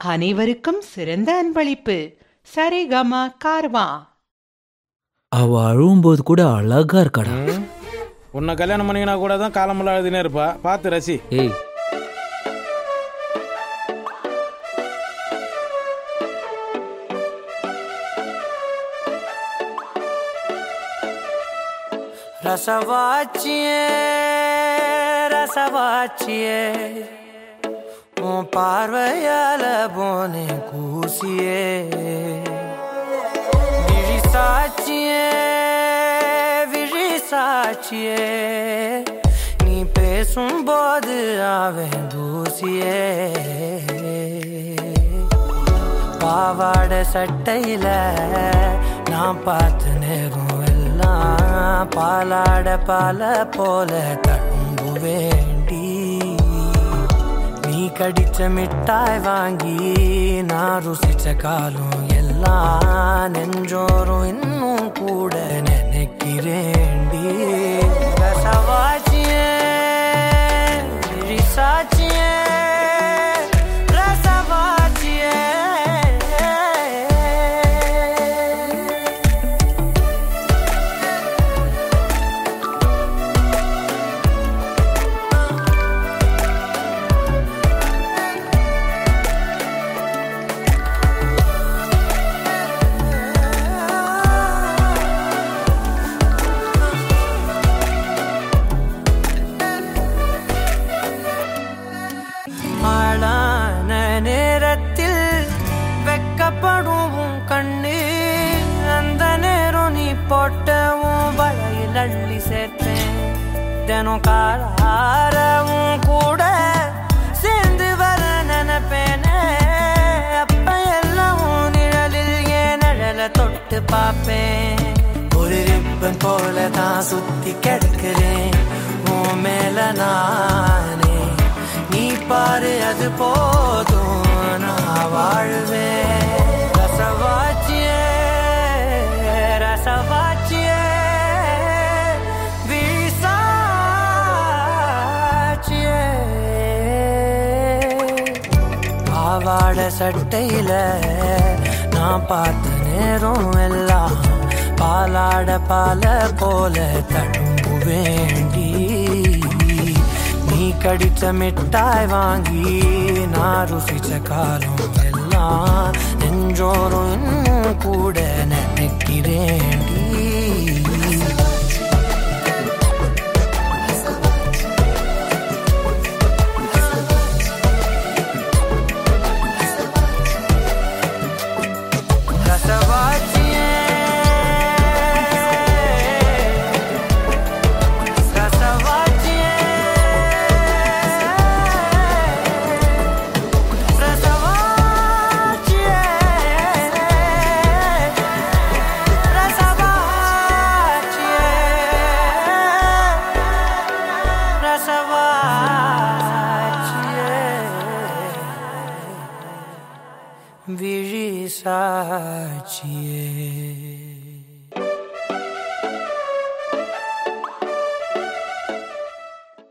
அனைவருக்கும் சிறந்த அன்பளிப்பு சரிகம கார்வா அவ அழுவும்போது கூட அழகா இருக்காடா ம். உன்னை கல்யாணம் பண்ணிக்கினா கூட தான் காலமெல்லாம் எழுதினே இருப்பா பார்த்து ரசி ஏய் ரசவாச்சியே ரசவாச்சியே உன் பார்வையால போனே கூசியே விழி சாட்சியே விழி சாட்சியே நீ பேசும்போது அவன் தூசியே பாவாட சட்டையில நான் பார்த்த நேரம் எல்லாம் பாலாட பால போல தழும்பு வேண்டி நீ கடிச்ச மிட்டாய் வாங்கி நான் ருசிச்ச காலம் எல்லாம் நெஞ்சோறும் இன்னும் கூட நினைக்கிறேன்டி ரசவாச்சியே விழிசாச்சியே ரசவாச்சியே ஆளான நேரத்தில் வெக்கப்படும் உன் கண்ணு அந்த நேரம் நீ போட்ட உன் வலையில் அள்ளி சேர்த்தேன் தினம் காலாரவும் கூட சேர்ந்து வர நினைப்பேனே அப்ப எல்லாம் உன் நிழலில் ஏன் நிழலை தொட்டு பார்ப்பேன் ஒரு ரிப்பன் போல தான் சுத்தி கிடக்கிறேன் உன் மேல நானே நீ பாரு அது போதும் நான் வாழ்வேன் ரசவாச்சியே ரசவாச்சியே விசாச்சியே பாவாட சட்டையில நான் பார்த்த நேரம் எல்லாம் பாலாட பால போல தழும்பு வேண்டி நீ கடிச்ச மிட்டாய் வாங்கி நான் ருசிச்ச காலம் எல்லாம் நெஞ்சோறும் இன்னும் கூட நினைக்கிறேன்டி ரசவாச்சியே ரசவாச்சியே ரசவாச்சியே ரசவாச்சியே ரசவாச்சியே விழி சாட்சியே